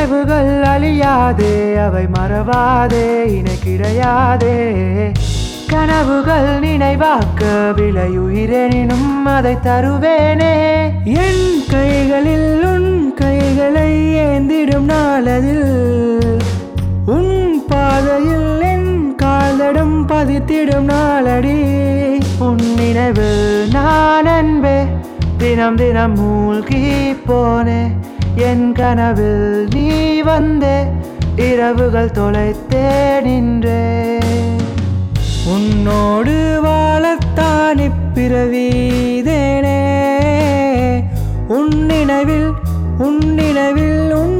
நினைவுகள் அழியாதே அவை மறவாதே இணை கிடையாதே கனவுகள் நினைவாக்க விலையுயிரெனினும் அதை தருவேனே என் கைகளில் உன் கைகளை ஏந்திடும் நாளதில் உன் பாதையில் என் கால்தடம் பதித்திடும் நாளடி உன் நினைவில் நான் அன்பே தினம் தினம் மூழ்கி போனே என் கனவில் நீ வந்தே இரவுகள் தொலைத்தே நின்றே உன்னோடு வாழத்தான் இப்பிறவீதேனே உன் நினைவில் உன் நினைவில் உன்